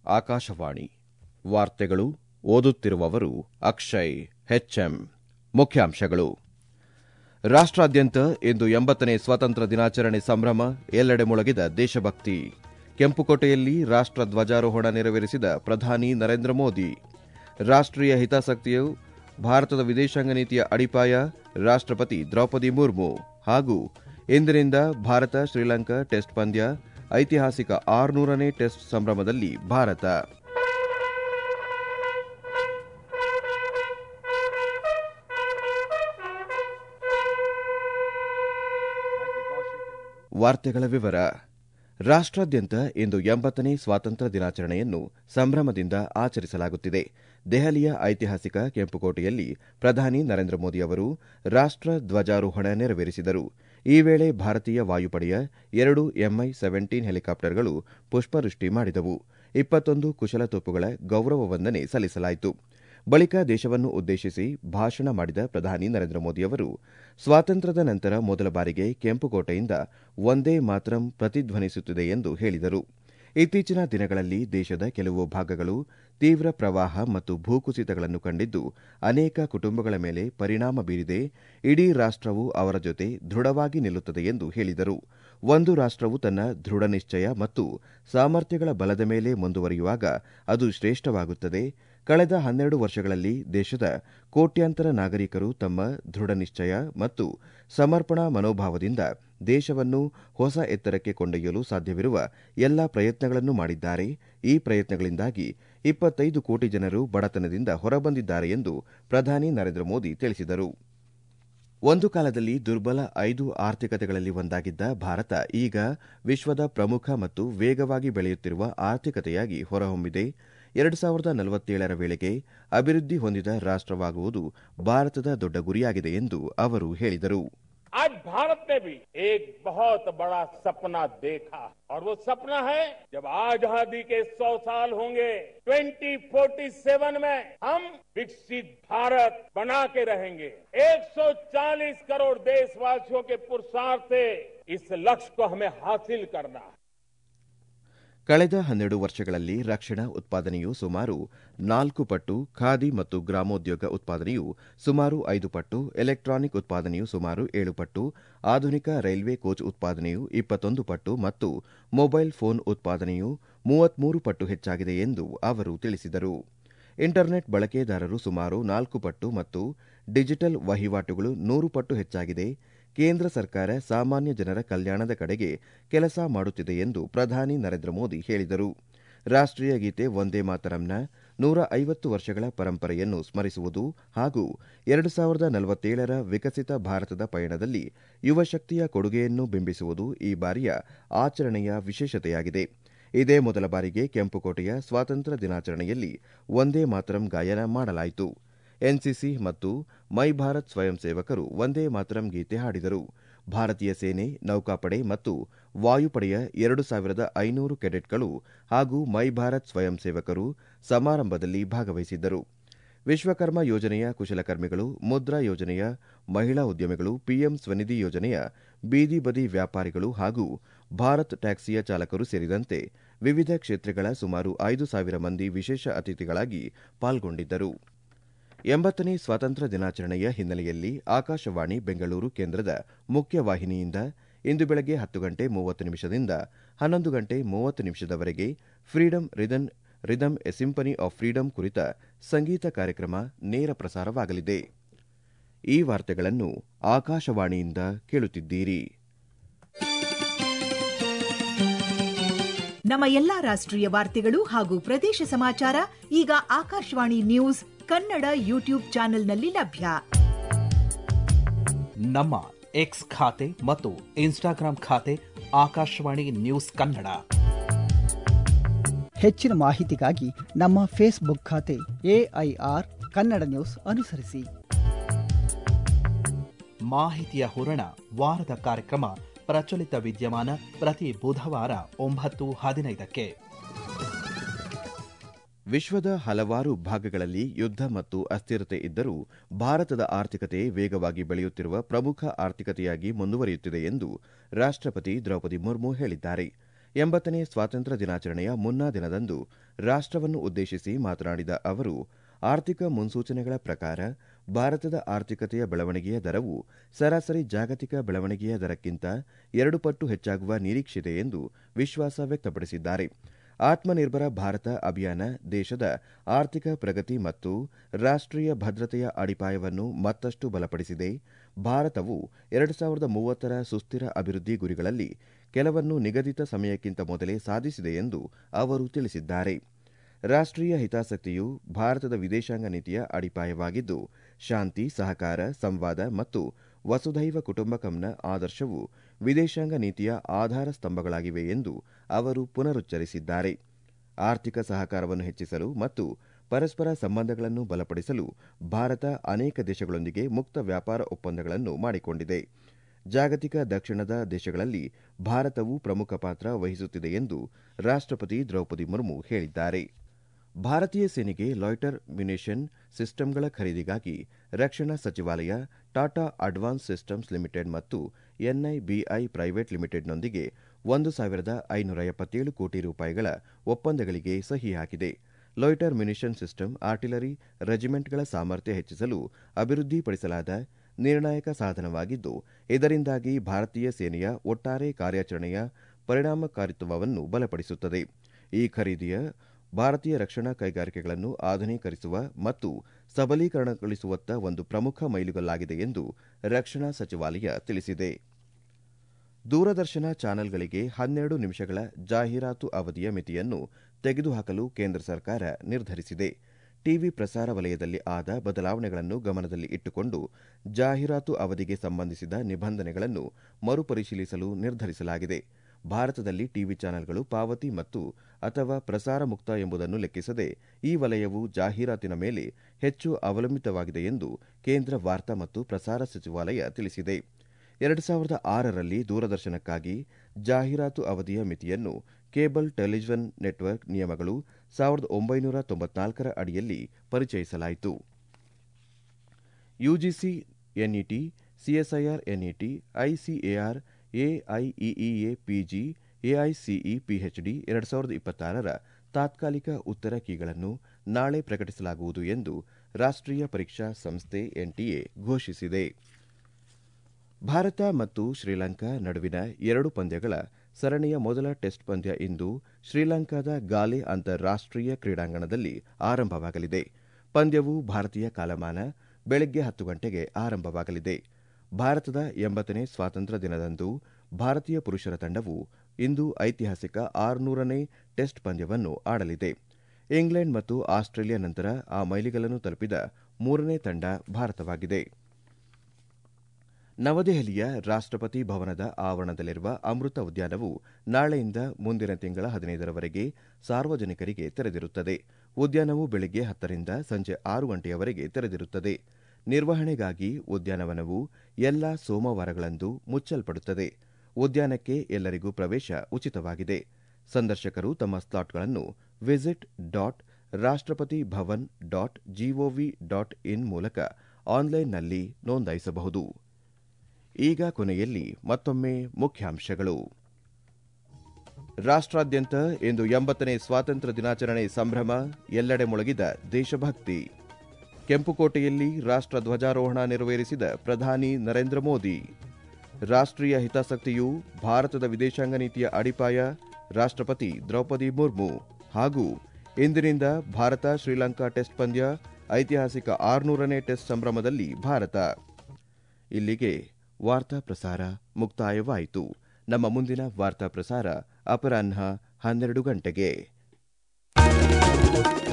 ಆಕಾಶವಾಣಿ ವಾರ್ತೆಗಳು ಓದುತ್ತಿರುವವರು ಅಕ್ಷಯ್ ಹೆಚ್ಎಂ ಮುಖ್ಯಾಂಶಗಳು ರಾಷ್ಟ್ರಾದ್ಯಂತ ಇಂದು ಎಂಬತ್ತನೇ ಸ್ವಾತಂತ್ರ್ಯ ದಿನಾಚರಣೆ ಸಂಭ್ರಮ ಎಲ್ಲೆಡೆ ಮೊಳಗಿದ ದೇಶಭಕ್ತಿ ಕೆಂಪುಕೋಟೆಯಲ್ಲಿ ರಾಷ್ಟ್ರ ಧ್ವಜಾರೋಹಣ ನೆರವೇರಿಸಿದ ಪ್ರಧಾನಿ ನರೇಂದ್ರ ಮೋದಿ ರಾಷ್ಟ್ರೀಯ ಹಿತಾಸಕ್ತಿಯು ಭಾರತದ ವಿದೇಶಾಂಗ ನೀತಿಯ ಅಡಿಪಾಯ ರಾಷ್ಟ್ರಪತಿ ದ್ರೌಪದಿ ಮುರ್ಮು ಹಾಗೂ ಇಂದಿನಿಂದ ಭಾರತ ಶ್ರೀಲಂಕಾ ಟೆಸ್ಟ್ ಪಂದ್ಯ ಐತಿಹಾಸಿಕ ಆರುನೂರನೇ ಟೆಸ್ಟ್ ಸಂಭ್ರಮದಲ್ಲಿ ಭಾರತ ವಾರ್ತೆಗಳ ವಿವರ ರಾಷ್ಟ್ರಾದ್ಯಂತ ಇಂದು ಎಂಬತ್ತನೇ ಸ್ವಾತಂತ್ರ್ಯ ದಿನಾಚರಣೆಯನ್ನು ಸಂಭ್ರಮದಿಂದ ಆಚರಿಸಲಾಗುತ್ತಿದೆ ದೆಹಲಿಯ ಐತಿಹಾಸಿಕ ಕೆಂಪುಕೋಟೆಯಲ್ಲಿ ಪ್ರಧಾನಿ ನರೇಂದ್ರ ಮೋದಿ ಅವರು ರಾಷ್ಟ್ರ ಧ್ವಜಾರೋಹಣ ನೆರವೇರಿಸಿದರು ಈ ವೇಳೆ ಭಾರತೀಯ ವಾಯುಪಡೆಯ ಎರಡು ಎಂಐ ಸೆವೆಂಟೀನ್ ಹೆಲಿಕಾಪ್ಟರ್ಗಳು ಪುಷ್ಪವೃಷ್ಟಿ ಮಾಡಿದವು ಇಪ್ಪತ್ತೊಂದು ಕುಶಲತೋಪುಗಳ ಗೌರವ ವಂದನೆ ಸಲ್ಲಿಸಲಾಯಿತು ಬಳಿಕ ದೇಶವನ್ನು ಉದ್ದೇಶಿಸಿ ಭಾಷಣ ಮಾಡಿದ ಪ್ರಧಾನಿ ನರೇಂದ್ರ ಮೋದಿ ಅವರು ಸ್ವಾತಂತ್ರ್ಯದ ನಂತರ ಮೊದಲ ಬಾರಿಗೆ ಕೆಂಪುಕೋಟೆಯಿಂದ ಒಂದೇ ಮಾತರಂ ಪ್ರತಿಧ್ವನಿಸುತ್ತಿದೆ ಎಂದು ಹೇಳಿದರು ಇತ್ತೀಚಿನ ದಿನಗಳಲ್ಲಿ ದೇಶದ ಕೆಲವು ಭಾಗಗಳು ತೀವ್ರ ಪ್ರವಾಹ ಮತ್ತು ಭೂಕುಸಿತಗಳನ್ನು ಕಂಡಿದ್ದು ಅನೇಕ ಕುಟುಂಬಗಳ ಮೇಲೆ ಪರಿಣಾಮ ಬೀರಿದೆ ಇಡೀ ರಾಷ್ಟವು ಅವರ ಜೊತೆ ದೃಢವಾಗಿ ನಿಲ್ಲುತ್ತದೆ ಎಂದು ಹೇಳಿದರು ಒಂದು ರಾಷ್ಟವು ತನ್ನ ದೃಢ ನಿಶ್ಚಯ ಮತ್ತು ಸಾಮರ್ಥ್ಯಗಳ ಬಲದ ಮೇಲೆ ಮುಂದುವರಿಯುವಾಗ ಅದು ಶ್ರೇಷ್ಠವಾಗುತ್ತದೆ ಕಳೆದ ಹನ್ನೆರಡು ವರ್ಷಗಳಲ್ಲಿ ದೇಶದ ಕೋಟ್ಯಾಂತರ ನಾಗರಿಕರು ತಮ್ಮ ದೃಢ ನಿಶ್ಚಯ ಮತ್ತು ಸಮರ್ಪಣಾ ಮನೋಭಾವದಿಂದ ದೇಶವನ್ನು ಹೊಸ ಎತ್ತರಕ್ಕೆ ಕೊಂಡೊಯ್ಯಲು ಸಾಧ್ಯವಿರುವ ಎಲ್ಲಾ ಪ್ರಯತ್ನಗಳನ್ನು ಮಾಡಿದ್ದಾರೆ ಈ ಪ್ರಯತ್ನಗಳಿಂದಾಗಿ ಇಪ್ಪತ್ತೈದು ಕೋಟಿ ಜನರು ಬಡತನದಿಂದ ಹೊರಬಂದಿದ್ದಾರೆ ಎಂದು ಪ್ರಧಾನಿ ನರೇಂದ್ರ ಮೋದಿ ತಿಳಿಸಿದರು ಒಂದು ಕಾಲದಲ್ಲಿ ದುರ್ಬಲ ಐದು ಆರ್ಥಿಕತೆಗಳಲ್ಲಿ ಒಂದಾಗಿದ್ದ ಭಾರತ ಈಗ ವಿಶ್ವದ ಪ್ರಮುಖ ಮತ್ತು ವೇಗವಾಗಿ ಬೆಳೆಯುತ್ತಿರುವ ಆರ್ಥಿಕತೆಯಾಗಿ ಹೊರಹೊಮ್ಮಿದೆ ಎರಡು ಸಾವಿರದ ನಲವತ್ತೇಳರ ವೇಳೆಗೆ ಅಭಿವೃದ್ಧಿ ಹೊಂದಿದ ರಾಷ್ಟವಾಗುವುದು ಭಾರತದ ದೊಡ್ಡ ಗುರಿಯಾಗಿದೆ ಎಂದು ಅವರು ಹೇಳಿದರು आज भारत ने भी एक बहुत बड़ा सपना देखा और वो सपना है जब आजादी के 100 साल होंगे 2047 में हम विकसित भारत बना के रहेंगे 140 करोड़ देशवासियों के पुरुषार्थ से इस लक्ष्य को हमें हासिल करना है ಕಳೆದ ಹನ್ನೆರಡು ವರ್ಷಗಳಲ್ಲಿ ರಕ್ಷಣಾ ಉತ್ಪಾದನೆಯು ಸುಮಾರು ನಾಲ್ಕು ಪಟ್ಟು ಖಾದಿ ಮತ್ತು ಗ್ರಾಮೋದ್ಯೋಗ ಉತ್ಪಾದನೆಯು ಸುಮಾರು ಐದು ಪಟ್ಟು ಎಲೆಕ್ಟ್ರಾನಿಕ್ ಉತ್ಪಾದನೆಯು ಸುಮಾರು ಏಳು ಪಟ್ಟು ಆಧುನಿಕ ರೈಲ್ವೆ ಕೋಚ್ ಉತ್ಪಾದನೆಯು ಇಪ್ಪತ್ತೊಂದು ಪಟ್ಟು ಮತ್ತು ಮೊಬೈಲ್ ಫೋನ್ ಉತ್ಪಾದನೆಯು ಮೂವತ್ಮೂರು ಪಟ್ಟು ಹೆಚ್ಚಾಗಿದೆ ಎಂದು ಅವರು ತಿಳಿಸಿದರು ಇಂಟರ್ನೆಟ್ ಬಳಕೆದಾರರು ಸುಮಾರು ನಾಲ್ಕು ಪಟ್ಟು ಮತ್ತು ಡಿಜಿಟಲ್ ವಹಿವಾಟುಗಳು ನೂರು ಪಟ್ಟು ಹೆಚ್ಚಾಗಿದೆ ಕೇಂದ್ರ ಸರ್ಕಾರ ಸಾಮಾನ್ಯ ಜನರ ಕಲ್ಯಾಣದ ಕಡೆಗೆ ಕೆಲಸ ಮಾಡುತ್ತಿದೆ ಎಂದು ಪ್ರಧಾನಿ ನರೇಂದ್ರ ಮೋದಿ ಹೇಳಿದರು ರಾಷ್ಟೀಯ ಗೀತೆ ವಂದೇ ಮಾತರಂನ ನೂರ ಐವತ್ತು ವರ್ಷಗಳ ಪರಂಪರೆಯನ್ನು ಸ್ಮರಿಸುವುದು ಹಾಗೂ ಎರಡು ಸಾವಿರದ ನಲವತ್ತೇಳರ ವಿಕಸಿತ ಭಾರತದ ಪಯಣದಲ್ಲಿ ಯುವಶಕ್ತಿಯ ಕೊಡುಗೆಯನ್ನು ಬಿಂಬಿಸುವುದು ಈ ಬಾರಿಯ ಆಚರಣೆಯ ವಿಶೇಷತೆಯಾಗಿದೆ ಇದೇ ಮೊದಲ ಬಾರಿಗೆ ಕೆಂಪುಕೋಟೆಯ ಸ್ವಾತಂತ್ರ್ಯ ದಿನಾಚರಣೆಯಲ್ಲಿ ವಂದೇ ಮಾತರಂ ಗಾಯನ ಮಾಡಲಾಯಿತು ಎನ್ಸಿಸಿ ಮತ್ತು ಮೈ ಭಾರತ್ ಸ್ವಯಂ ಸೇವಕರು ವಂದೇ ಮಾತರಂ ಗೀತೆ ಹಾಡಿದರು ಭಾರತೀಯ ಸೇನೆ ನೌಕಾಪಡೆ ಮತ್ತು ವಾಯುಪಡೆಯ ಎರಡು ಸಾವಿರದ ಐನೂರು ಕೆಡೆಟ್ಗಳು ಹಾಗೂ ಮೈ ಭಾರತ್ ಸ್ವಯಂ ಸೇವಕರು ಸಮಾರಂಭದಲ್ಲಿ ಭಾಗವಹಿಸಿದ್ದರು ವಿಶ್ವಕರ್ಮ ಯೋಜನೆಯ ಕುಶಲಕರ್ಮಿಗಳು ಮುದ್ರಾ ಯೋಜನೆಯ ಮಹಿಳಾ ಉದ್ಯಮಿಗಳು ಪಿಎಂ ಸ್ವನಿಧಿ ಯೋಜನೆಯ ಬೀದಿ ಬದಿ ವ್ಯಾಪಾರಿಗಳು ಹಾಗೂ ಭಾರತ್ ಟ್ಯಾಕ್ಸಿಯ ಚಾಲಕರು ಸೇರಿದಂತೆ ವಿವಿಧ ಕ್ಷೇತ್ರಗಳ ಸುಮಾರು ಐದು ಸಾವಿರ ಮಂದಿ ವಿಶೇಷ ಅತಿಥಿಗಳಾಗಿ ಪಾಲ್ಗೊಂಡಿದ್ದರು ಎಂಬತ್ತನೇ ಸ್ವಾತಂತ್ರ್ಯ ದಿನಾಚರಣೆಯ ಹಿನ್ನೆಲೆಯಲ್ಲಿ ಆಕಾಶವಾಣಿ ಬೆಂಗಳೂರು ಕೇಂದ್ರದ ಮುಖ್ಯವಾಹಿನಿಯಿಂದ ಇಂದು ಬೆಳಗ್ಗೆ ಹತ್ತು ಗಂಟೆ ಮೂವತ್ತು ನಿಮಿಷದಿಂದ ಹನ್ನೊಂದು ಗಂಟೆ ಮೂವತ್ತು ನಿಮಿಷದವರೆಗೆ freedom rhythm rhythm a symphony of freedom ಕುರಿತ ಸಂಗೀತ ಕಾರ್ಯಕ್ರಮ ನೇರ ಪ್ರಸಾರವಾಗಲಿದೆ ಈ ವಾರ್ತೆಗಳನ್ನು ಆಕಾಶವಾಣಿಯಿಂದ ಕೇಳುತ್ತಿದ್ದೀರಿ ನಮ್ಮ ಎಲ್ಲಾ ರಾಷ್ಟ್ರೀಯ ವಾರ್ತೆಗಳು ಹಾಗೂ ಪ್ರದೇಶ ಸಮಾಚಾರ ಈಗ ಆಕಾಶವಾಣಿ ನ್ಯೂಸ್ ಕನ್ನಡ ಯೂಟ್ಯೂಬ್ ಚಾನೆಲ್ನಲ್ಲಿ ಲಭ್ಯ ನಮ್ಮ ಎಕ್ಸ್ ಖಾತೆ ಮತ್ತು ಇನ್ಸ್ಟಾಗ್ರಾಂ ಖಾತೆ ಆಕಾಶವಾಣಿ ನ್ಯೂಸ್ ಕನ್ನಡ ಹೆಚ್ಚಿನ ಮಾಹಿತಿಗಾಗಿ ನಮ್ಮ ಫೇಸ್ಬುಕ್ ಖಾತೆ ಎಐಆರ್ ಕನ್ನಡ ನ್ಯೂಸ್ ಅನುಸರಿಸಿ ಮಾಹಿತಿಯ ಹೂರಣ ವಾರದ ಕಾರ್ಯಕ್ರಮ ಪ್ರಚಲಿತ ವಿದ್ಯಮಾನ ಪ್ರತಿ ಬುಧವಾರ ಒಂಬತ್ತು ಹದಿನೈದಕ್ಕೆ ವಿಶ್ವದ ಹಲವಾರು ಭಾಗಗಳಲ್ಲಿ ಯುದ್ಧ ಮತ್ತು ಅಸ್ಥಿರತೆ ಇದ್ದರೂ ಭಾರತದ ಆರ್ಥಿಕತೆ ವೇಗವಾಗಿ ಬೆಳೆಯುತ್ತಿರುವ ಪ್ರಮುಖ ಆರ್ಥಿಕತೆಯಾಗಿ ಮುಂದುವರಿಯುತ್ತಿದೆ ಎಂದು ರಾಷ್ಟಪತಿ ದ್ರೌಪದಿ ಮುರ್ಮು ಹೇಳಿದ್ದಾರೆ ಎಂಬತ್ತನೇ ಸ್ವಾತಂತ್ರ್ಯ ದಿನಾಚರಣೆಯ ಮುನ್ನಾ ದಿನದಂದು ರಾಷ್ಟವನ್ನು ಉದ್ದೇಶಿಸಿ ಮಾತನಾಡಿದ ಅವರು ಆರ್ಥಿಕ ಮುನ್ಸೂಚನೆಗಳ ಪ್ರಕಾರ ಭಾರತದ ಆರ್ಥಿಕತೆಯ ಬೆಳವಣಿಗೆಯ ದರವು ಸರಾಸರಿ ಜಾಗತಿಕ ಬೆಳವಣಿಗೆಯ ದರಕ್ಕಿಂತ ಎರಡು ಪಟ್ಟು ಹೆಚ್ಚಾಗುವ ನಿರೀಕ್ಷೆಯಿದೆ ಎಂದು ವಿಶ್ವಾಸ ವ್ಯಕ್ತಪಡಿಸಿದ್ದಾರೆ ಆತ್ಮನಿರ್ಭರ ಭಾರತ ಅಭಿಯಾನ ದೇಶದ ಆರ್ಥಿಕ ಪ್ರಗತಿ ಮತ್ತು ರಾಷ್ಟೀಯ ಭದ್ರತೆಯ ಅಡಿಪಾಯವನ್ನು ಮತ್ತಷ್ಟು ಬಲಪಡಿಸಿದೆ ಭಾರತವು ಎರಡು ಸಾವಿರದ ಮೂವತ್ತರ ಸುಸ್ಥಿರ ಅಭಿವೃದ್ಧಿ ಗುರಿಗಳಲ್ಲಿ ಕೆಲವನ್ನು ನಿಗದಿತ ಸಮಯಕ್ಕಿಂತ ಮೊದಲೇ ಸಾಧಿಸಿದೆ ಎಂದು ಅವರು ತಿಳಿಸಿದ್ದಾರೆ ರಾಷ್ಟೀಯ ಹಿತಾಸಕ್ತಿಯು ಭಾರತದ ವಿದೇಶಾಂಗ ನೀತಿಯ ಅಡಿಪಾಯವಾಗಿದ್ದು ಶಾಂತಿ ಸಹಕಾರ ಸಂವಾದ ಮತ್ತು ವಸುಧೈವ ಕುಟುಂಬಕಂನ ಆದರ್ಶವು ವಿದೇಶಾಂಗ ನೀತಿಯ ಆಧಾರ ಸ್ತಂಭಗಳಾಗಿವೆ ಎಂದು ಅವರು ಪುನರುಚ್ಚರಿಸಿದ್ದಾರೆ ಆರ್ಥಿಕ ಸಹಕಾರವನ್ನು ಹೆಚ್ಚಿಸಲು ಮತ್ತು ಪರಸ್ಪರ ಸಂಬಂಧಗಳನ್ನು ಬಲಪಡಿಸಲು ಭಾರತ ಅನೇಕ ದೇಶಗಳೊಂದಿಗೆ ಮುಕ್ತ ವ್ಯಾಪಾರ ಒಪ್ಪಂದಗಳನ್ನು ಮಾಡಿಕೊಂಡಿದೆ ಜಾಗತಿಕ ದಕ್ಷಿಣದ ದೇಶಗಳಲ್ಲಿ ಭಾರತವು ಪ್ರಮುಖ ಪಾತ್ರ ವಹಿಸುತ್ತಿದೆ ಎಂದು ರಾಷ್ಟಪತಿ ದ್ರೌಪದಿ ಮುರ್ಮು ಹೇಳಿದ್ದಾರೆ ಭಾರತೀಯ ಸೇನೆಗೆ ಲಾಯ್ಟರ್ ಮ್ಯುನೇಷನ್ ಸಿಸ್ಟಂಗಳ ಖರೀದಿಗಾಗಿ ರಕ್ಷಣಾ ಸಚಿವಾಲಯ ಟಾಟಾ ಅಡ್ವಾನ್ಸ್ ಸಿಸ್ಟಮ್ಸ್ ಲಿಮಿಟೆಡ್ ಮತ್ತು ಎನ್ಐಬಿಐ ಪ್ರೈವೇಟ್ ಲಿಮಿಟೆಡ್ನೊಂದಿಗೆ ಒಂದು ಸಾವಿರದ ಐನೂರ ಎಪ್ಪತ್ತೇಳು ಕೋಟಿ ರೂಪಾಯಿಗಳ ಒಪ್ಪಂದಗಳಿಗೆ ಸಹಿ ಹಾಕಿದೆ ಲಾಯ್ಟರ್ ಮ್ಯುನಿಷನ್ ಸಿಸ್ಟಮ್ ಆರ್ಟಿಲರಿ ರೆಜಿಮೆಂಟ್ಗಳ ಸಾಮರ್ಥ್ಯ ಹೆಚ್ಚಿಸಲು ಅಭಿವೃದ್ಧಿಪಡಿಸಲಾದ ನಿರ್ಣಾಯಕ ಸಾಧನವಾಗಿದ್ದು ಇದರಿಂದಾಗಿ ಭಾರತೀಯ ಸೇನೆಯ ಒಟ್ಟಾರೆ ಕಾರ್ಯಾಚರಣೆಯ ಪರಿಣಾಮಕಾರಿತ್ವವನ್ನು ಬಲಪಡಿಸುತ್ತದೆ ಈ ಖರೀದಿಯ ಭಾರತೀಯ ರಕ್ಷಣಾ ಕೈಗಾರಿಕೆಗಳನ್ನು ಆಧುನೀಕರಿಸುವ ಮತ್ತು ಸಬಲೀಕರಣಗೊಳಿಸುವತ್ತ ಒಂದು ಪ್ರಮುಖ ಮೈಲುಗಲ್ಲಾಗಿದೆ ಎಂದು ರಕ್ಷಣಾ ಸಚಿವಾಲಯ ತಿಳಿಸಿದೆ ದೂರದರ್ಶನ ಚಾನೆಲ್ಗಳಿಗೆ ಹನ್ನೆರಡು ನಿಮಿಷಗಳ ಜಾಹೀರಾತು ಅವಧಿಯ ಮಿತಿಯನ್ನು ತೆಗೆದುಹಾಕಲು ಕೇಂದ್ರ ಸರ್ಕಾರ ನಿರ್ಧರಿಸಿದೆ ಟಿವಿ ಪ್ರಸಾರ ವಲಯದಲ್ಲಿ ಆದ ಬದಲಾವಣೆಗಳನ್ನು ಗಮನದಲ್ಲಿ ಇಟ್ಟುಕೊಂಡು ಜಾಹೀರಾತು ಅವಧಿಗೆ ಸಂಬಂಧಿಸಿದ ನಿಬಂಧನೆಗಳನ್ನು ಮರುಪರಿಶೀಲಿಸಲು ನಿರ್ಧರಿಸಲಾಗಿದೆ ಭಾರತದಲ್ಲಿ ಟಿವಿ ಚಾನೆಲ್ಗಳು ಪಾವತಿ ಮತ್ತು ಅಥವಾ ಪ್ರಸಾರ ಮುಕ್ತ ಎಂಬುದನ್ನು ಲೆಕ್ಕಿಸದೆ ಈ ವಲಯವು ಜಾಹೀರಾತಿನ ಮೇಲೆ ಹೆಚ್ಚು ಅವಲಂಬಿತವಾಗಿದೆ ಎಂದು ಕೇಂದ್ರ ವಾರ್ತಾ ಮತ್ತು ಪ್ರಸಾರ ಸಚಿವಾಲಯ ತಿಳಿಸಿದೆ ಎರಡು ಸಾವಿರದ ಆರರಲ್ಲಿ ದೂರದರ್ಶನಕ್ಕಾಗಿ ಜಾಹೀರಾತು ಅವಧಿಯ ಮಿತಿಯನ್ನು ಕೇಬಲ್ ಟೆಲಿವಿಷನ್ ನೆಟ್ವರ್ಕ್ ನಿಯಮಗಳು ಸಾವಿರದ ಒಂಬೈನೂರ ತೊಂಬತ್ನಾಲ್ಕರ ಅಡಿಯಲ್ಲಿ ಪರಿಚಯಿಸಲಾಯಿತು UGC NET CSIR NET ICAR AIEEA PG AICE PhD ಎರಡು ಸಾವಿರದ ಇಪ್ಪತ್ತಾರರ ತಾತ್ಕಾಲಿಕ ಉತ್ತರ ಕೀಗಳನ್ನು ನಾಳೆ ಪ್ರಕಟಿಸಲಾಗುವುದು ಎಂದು ರಾಷ್ಟೀಯ ಪರೀಕ್ಷಾ ಸಂಸ್ಥೆ ಎನ್ಟಿಎ ಘೋಷಿಸಿದೆ ಭಾರತ ಮತ್ತು ಶ್ರೀಲಂಕಾ ನಡುವಿನ ಎರಡು ಪಂದ್ಯಗಳ ಸರಣಿಯ ಮೊದಲ ಟೆಸ್ಟ್ ಪಂದ್ಯ ಇಂದು ಶ್ರೀಲಂಕಾದ ಗಾಲೆ ಅಂತಾರಾಷ್ಟೀಯ ಕ್ರೀಡಾಂಗಣದಲ್ಲಿ ಆರಂಭವಾಗಲಿದೆ ಪಂದ್ಯವು ಭಾರತೀಯ ಕಾಲಮಾನ ಬೆಳಗ್ಗೆ ಹತ್ತು ಗಂಟೆಗೆ ಆರಂಭವಾಗಲಿದೆ ಭಾರತದ ಎಂಬತ್ತನೇ ಸ್ವಾತಂತ್ರ್ಯ ದಿನದಂದು ಭಾರತೀಯ ಪುರುಷರ ತಂಡವು ಇಂದು ಐತಿಹಾಸಿಕ ಆರುನೂರನೇ ಟೆಸ್ಟ್ ಪಂದ್ಯವನ್ನು ಆಡಲಿದೆ ಇಂಗ್ಲೆಂಡ್ ಮತ್ತು ಆಸ್ಟ್ರೇಲಿಯಾ ನಂತರ ಆ ಮೈಲಿಗಲ್ಲನ್ನು ತಲುಪಿದ ಮೂರನೇ ತಂಡ ಭಾರತವಾಗಿದೆ ನವದೆಹಲಿಯ ರಾಷ್ಟಪತಿ ಭವನದ ಆವರಣದಲ್ಲಿರುವ ಅಮೃತ ಉದ್ಯಾನವು ನಾಳೆಯಿಂದ ಮುಂದಿನ ತಿಂಗಳ ಹದಿನೈದರವರೆಗೆ ಸಾರ್ವಜನಿಕರಿಗೆ ತೆರೆದಿರುತ್ತದೆ ಉದ್ಯಾನವು ಬೆಳಗ್ಗೆ ಹತ್ತರಿಂದ ಸಂಜೆ ಆರು ಗಂಟೆಯವರೆಗೆ ತೆರೆದಿರುತ್ತದೆ ನಿರ್ವಹಣೆಗಾಗಿ ಉದ್ಯಾನವನವು ಎಲ್ಲಾ ಸೋಮವಾರಗಳಂದು ಮುಚ್ಚಲ್ಪಡುತ್ತದೆ ಉದ್ಯಾನಕ್ಕೆ ಎಲ್ಲರಿಗೂ ಪ್ರವೇಶ ಉಚಿತವಾಗಿದೆ ಸಂದರ್ಶಕರು ತಮ್ಮ ಸ್ಲಾಟ್ಗಳನ್ನು visit dot Rashtrapati Bhavan dot gov dot in ಮೂಲಕ ಆನ್ಲೈನ್ನಲ್ಲಿ ನೋಂದಾಯಿಸಬಹುದು ಈಗ ಕೊನೆಯಲ್ಲಿ ಮತ್ತೊಮ್ಮೆ ಮುಖ್ಯಾಂಶಗಳು ರಾಷ್ಟ್ರಾದ್ಯಂತ ಇಂದು ಎಂಬತ್ತನೇ ಸ್ವಾತಂತ್ರ್ಯ ದಿನಾಚರಣೆ ಸಂಭ್ರಮ ಎಲ್ಲೆಡೆ ಮೊಳಗಿದ ದೇಶಭಕ್ತಿ ಕೆಂಪುಕೋಟೆಯಲ್ಲಿ ರಾಷ್ಟ್ರ ಧ್ವಜಾರೋಹಣ ನೆರವೇರಿಸಿದ ಪ್ರಧಾನಿ ನರೇಂದ್ರ ಮೋದಿ ರಾಷ್ಟ್ರೀಯ ಹಿತಾಸಕ್ತಿಯು ಭಾರತದ ವಿದೇಶಾಂಗ ನೀತಿಯ ಅಡಿಪಾಯ ರಾಷ್ಟ್ರಪತಿ ದ್ರೌಪದಿ ಮುರ್ಮು ಹಾಗೂ ಇಂದಿನಿಂದ ಭಾರತ ಶ್ರೀಲಂಕಾ ಟೆಸ್ಟ್ ಪಂದ್ಯ ಐತಿಹಾಸಿಕ ಆರುನೂರನೇ ಟೆಸ್ಟ್ ಸಂಭ್ರಮದಲ್ಲಿ ಭಾರತ ಇಲ್ಲಿಗೆ ವಾರ್ತಾ ಪ್ರಸಾರ ಮುಕ್ತಾಯವಾಯಿತು ನಮ್ಮ ಮುಂದಿನ ವಾರ್ತಾ ಪ್ರಸಾರ ಅಪರಾಹ್ನ ಹನ್ನೆರಡು ಗಂಟೆಗೆ